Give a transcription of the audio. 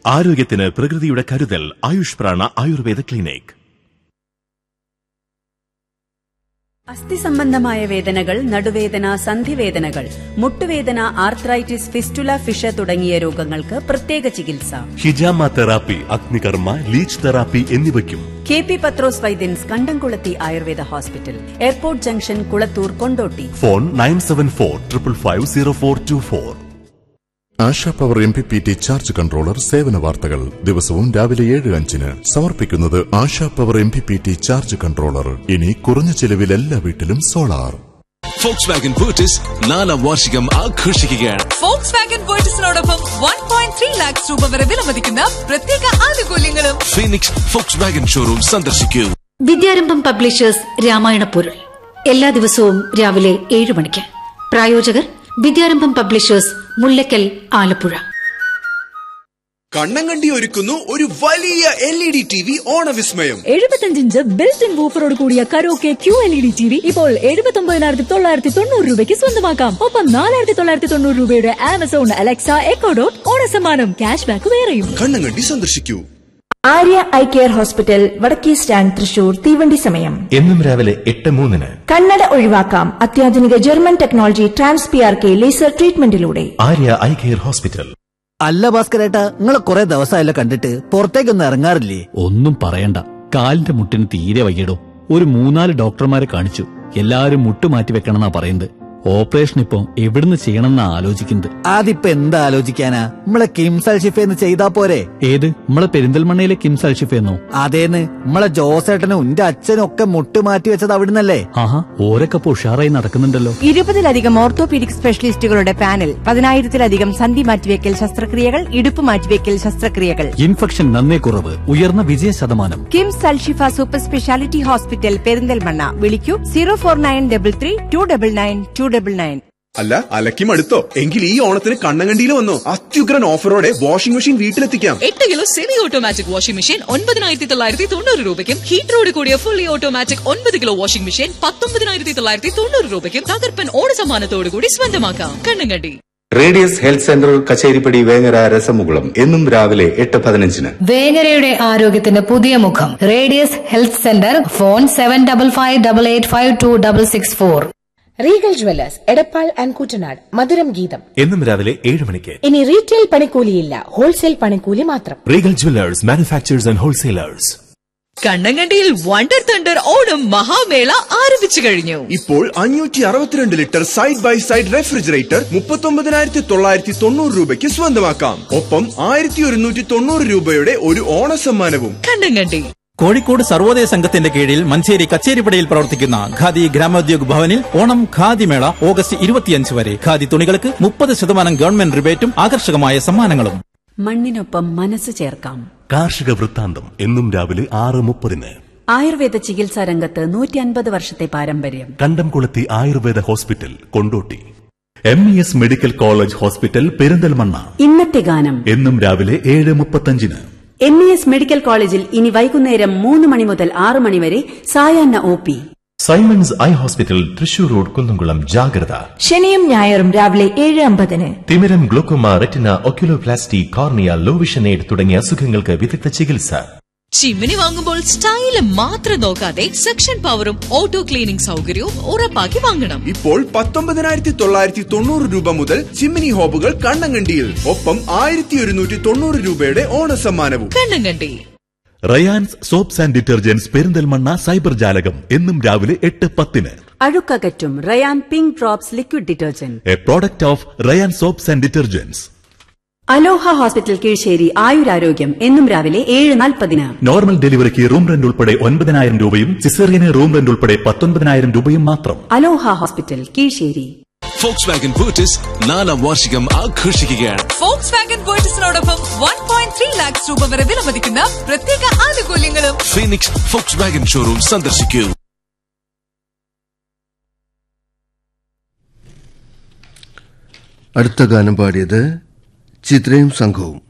ആരോഗ്യത്തിന് പ്രകൃതിയുടെ കരുതൽ ആയുഷ് പ്രാണ ആയുർവേദ ക്ലിനിക് അസ്ഥി സംബന്ധമായ വേദനകൾ നടുവേദന സന്ധിവേദനകൾ മുട്ടുവേദന ആർത്രൈറ്റിസ് ഫിസ്റ്റുല ഫിഷ തുടങ്ങിയ രോഗങ്ങൾക്ക് പ്രത്യേക ചികിത്സ ഹിജാമ തെറാപ്പി അഗ്നികർമ്മ ലീച്ച് തെറാപ്പി എന്നിവയ്ക്കും കെ പി പത്രോസ് വൈദ്യൻസ് Kandamkulathy Ayurveda hospital airport junction Kulathur Kondotty phone nine seven four triple five zero four two four Asha power M P P T charge controller സേവന വാർത്തകൾ ദിവസവും രാവിലെ ഏഴ് അഞ്ചിന് സമർപ്പിക്കുന്നത് Asha power M P P T charge controller ഇനി കുറഞ്ഞ ചെലവിൽ എല്ലാ വീട്ടിലും സോളാർ ഫോക്സ് വാഗൻ ബൂട്ടിസ് നാലാം വാർഷികം ആഘോഷിക്കുകയാണ് ഫോക്സ് വാഗൻ പേർച്ചസിനോടൊപ്പം വൺ പോയിന്റ് ത്രീ ലാക്സ് രൂപ വരെ വിലമതിക്കുന്ന പ്രത്യേക ആനുകൂല്യങ്ങളും ഫീനിക്സ് ഫോക്സ് വാഗൻ ഷോറൂം സന്ദർശിക്കൂ വിദ്യാരംഭം പബ്ലിഷേഴ്സ് രാമായണ പൊരുൾ എല്ലാ ദിവസവും രാവിലെ ഏഴ് മണിക്ക് പ്രായോജകർ വിദ്യാരംഭം പബ്ലിഷേഴ്സ് മുല്ലക്കൽ ആലപ്പുഴ കണ്ണങ്കണ്ടി ഒരുക്കുന്നു ഒരു വലിയ L E D T V ഓണവിസ്മയം എഴുപത്തഞ്ചിഞ്ച് ബിൽറ്റ് ഇൻ വൂഫറോട് കൂടിയ karaoke Q L E D T V ഇപ്പോൾ എഴുപത്തി ഒമ്പതിനായിരത്തി തൊള്ളായിരത്തി തൊണ്ണൂറ് രൂപയ്ക്ക് സ്വന്തമാക്കാം ഒപ്പം നാലായിരത്തി തൊള്ളായിരത്തി തൊണ്ണൂറ് രൂപയുടെ ആമസോൺ അലക്സ എക്കോ ഡോട്ട് ഓണസമ്മാനം ക്യാഷ് ബാക്ക് വേറെയും കണ്ണങ്കണ്ടി സന്ദർശിക്കൂ ആര്യ ഐ കെയർ ഹോസ്പിറ്റൽ വടക്കേ സ്റ്റാൻഡ് തൃശൂർ തീവണ്ടി സമയം എന്നും രാവിലെ എട്ട് മൂന്നിന് കണ്ണട ഒഴിവാക്കാം അത്യാധുനിക German technology trans P R K laser ട്രീറ്റ്മെന്റിലൂടെ ആര്യ ഐ കെയർ ഹോസ്പിറ്റൽ അല്ല ഭാസ്കരേട്ടാ നിങ്ങളെ കുറെ ദിവസമായല്ലോ കണ്ടിട്ട് പുറത്തേക്കൊന്നും ഇറങ്ങാറില്ലേ ഒന്നും പറയണ്ട കാലിന്റെ മുട്ടിന് തീരെ വയ്യടോ ഒരു മൂന്നാല് ഡോക്ടർമാരെ കാണിച്ചു എല്ലാരും മുട്ട് മാറ്റി വെക്കണമെന്നാ പറയുന്നത് ഓപ്പറേഷൻ ഇപ്പൊ എവിടുന്ന് ചെയ്യണമെന്നാ ആലോചിക്കുന്നത് അതിപ്പോ എന്താ ആലോചിക്കാനാ നമ്മളെ കിംസൽ ഷിഫേന്ന് ചെയ്താ പോരെ ഏത് നമ്മളെ പെരിന്തൽമണ്ണയിലെ കിംസ് അൽഷിഫെന്നോ അതേന്ന് നമ്മളെ ജോസേട്ടനും എന്റെ അച്ഛനും ഒക്കെ മുട്ട് മാറ്റി വെച്ചത് അവിടുന്നല്ലേ ആഹാ ഓരൊക്കെ ഇപ്പൊ ഉഷാറായി നടക്കുന്നുണ്ടല്ലോ ഇരുപതിലധികം ഓർത്തോപീഡിക് സ്പെഷ്യലിസ്റ്റുകളുടെ പാനൽ പതിനായിരത്തിലധികം സന്ധി മാറ്റിവെക്കൽ ശസ്ത്രക്രിയകൾ ഇടുപ്പ് മാറ്റിവെക്കൽ ശസ്ത്രക്രിയകൾ ഇൻഫെക്ഷൻ നന്നേ കുറവ് ഉയർന്ന വിജയ ശതമാനം KIMS Alshifa super speciality hospital Perinthalmanna വിളിക്കൂ zero four nine double three two double nine two double nine അല്ല അലക്കി മടുത്തോ എങ്കിൽ ഈ ഓണത്തിന് കണ്ണങ്കണ്ടിയിൽ വന്നോ അത്യുഗ്രൻ ഓഫറോടെ വാഷിംഗ് മെഷീൻ വീട്ടിലെത്തിക്കാം എട്ട് kilo semi automatic washing machine ഒൻപതിനായിരത്തി തൊള്ളായിരത്തി തൊണ്ണൂറ് രൂപയ്ക്കും ഹീറ്ററോട് കൂടിയ ഫുള്ളി ഓട്ടോമാറ്റിക് ഒൻപത് കിലോ വാഷിംഗ് മെഷീൻ പത്തൊമ്പതിനായിരത്തി തൊള്ളായിരത്തി തൊണ്ണൂറ് രൂപയ്ക്കും തകർപ്പൻ ഓണസമ്മാനത്തോടു കൂടി സ്വന്തമാക്കാം Kannankandi Radius health centre Kacheripadi Vengara രസമുകുളം എന്നും രാവിലെ എട്ട് പതിനഞ്ചിന് വേങ്ങരയുടെ ആരോഗ്യത്തിന് പുതിയ മുഖം Radius health centre phone seven double five double eight five two double six four Regal jewellers Edappal and Kuttanad മധുരം ഗീതം എന്നും രാവിലെ ഏഴ് മണിക്ക് ഇനി റീറ്റെയിൽ പണിക്കൂലിയില്ല ഹോൾസെയിൽ പണിക്കൂലി മാത്രം Regal jewellers manufacturers and wholesalers കണ്ണങ്കണ്ടിയിൽ വണ്ടർ തണ്ടർ ഓണം മഹാമേള ആരംഭിച്ചു കഴിഞ്ഞു ഇപ്പോൾ അഞ്ഞൂറ്റി അറുപത്തിരണ്ട് litre side by side refrigerator മുപ്പത്തൊമ്പതിനായിരത്തി തൊള്ളായിരത്തി തൊണ്ണൂറ് രൂപയ്ക്ക് സ്വന്തമാക്കാം ഒപ്പം ആയിരത്തി ഒരുന്നൂറ്റി തൊണ്ണൂറ് രൂപയുടെ ഒരു ഓണസമ്മാനവും കണ്ണങ്കണ്ടി കോഴിക്കോട് സർവോദയ സംഘത്തിന്റെ കീഴിൽ മഞ്ചേരി കച്ചേരിപ്പടിയിൽ പ്രവർത്തിക്കുന്ന ഖാദി ഗ്രാമോദ്योग ഭവനിൽ ഓണം ഖാദി മേള ഓഗസ്റ്റ് ഇരുപത്തിയഞ്ച് വരെ ഖാദി തുണികൾക്ക് മുപ്പത് ശതമാനം ഗവൺമെന്റ് റിബേറ്റും ആകർഷകമായ സമ്മാനങ്ങളും മണ്ണിനൊപ്പം മനസ്സ് ചേർക്കാം കാർഷിക വൃത്താന്തം എന്നും രാവിലെ ആറ് മുപ്പതിന് ആയുർവേദ ചികിത്സാ രംഗത്ത് നൂറ്റി അൻപത് വർഷത്തെ പാരമ്പര്യം Kandamkulathy Ayurveda hospital Kondotty M E S medical college hospital Perinthalmanna ഇന്നത്തെ ഗാനം എന്നും രാവിലെ ഏഴ് മുപ്പത്തഞ്ചിന് എം ഇ എസ് മെഡിക്കൽ കോളേജിൽ ഇനി വൈകുന്നേരം മൂന്ന് മണി മുതൽ ആറ് മണി വരെ സായാഹ്ന O P Simons eye hospital Thrissur road Kunnamkulam ജാഗ്രത ശനിയും ഞായറും രാവിലെ ഏഴ് അമ്പതിന് തിമിരം glaucoma retina oculoplasty cornea low vision aid തുടങ്ങിയ അസുഖങ്ങൾക്ക് വിദഗ്ധ ചികിത്സ ചിമ്മിനി വാങ്ങുമ്പോൾ സ്റ്റൈല് മാത്രം നോക്കാതെ സെക്ഷൻ പവറും ഓട്ടോ ക്ലീനിംഗ് സൗകര്യവും ഉറപ്പാക്കി വാങ്ങണം ഇപ്പോൾ പത്തൊമ്പതിനായിരത്തി തൊള്ളായിരത്തി തൊണ്ണൂറ് രൂപ മുതൽ ചിമ്മിനി ഹോബുകൾ കണ്ണങ്കണ്ടിയിൽ ഒപ്പം ആയിരത്തി ഒരുന്നൂറ്റി തൊണ്ണൂറ് രൂപയുടെ ഓണസമ്മാനവും Kannankandi Rayan's soaps and detergents Perinthalmanna cyber ജാലകം എന്നും രാവിലെ എട്ട് പത്തിന് അഴുക്കകറ്റും Rayan pink drops liquid detergent a product of Rayan soaps and detergents Aloha hospital Kizhisseri ആയുരാരോഗ്യം എന്നും രാവിലെ ഏഴ് നാൽപ്പതിന് നോർമൽ ഡെലിവറിക്ക് റൂം റെന്റ് ഉൾപ്പെടെ ഒൻപതിനായിരം രൂപയും സിസേറിയന് റൂം റെന്റ് ഉൾപ്പെടെ പത്തൊൻപതിനായിരം രൂപയും മാത്രം Aloha hospital Kizhisseri Volkswagen ബൂട്ടിസ് നാലാം വാർഷികം ആഘോഷിക്കുകയാണ് ഫോക്സ് വാഗൻ പേർച്ചസിനോടൊപ്പം വൺ പോയിന്റ് ത്രീ ലാക്സ് രൂപ വരെ വിലമതിക്കുന്ന പ്രത്യേക ആനുകൂല്യങ്ങളും ഫീനിക്സ് ഫോക്സ് വാഗൻ ഷോറൂം സന്ദർശിക്കൂ അടുത്ത ഗാനം പാടിയത് ചിത്രയും സംഘവും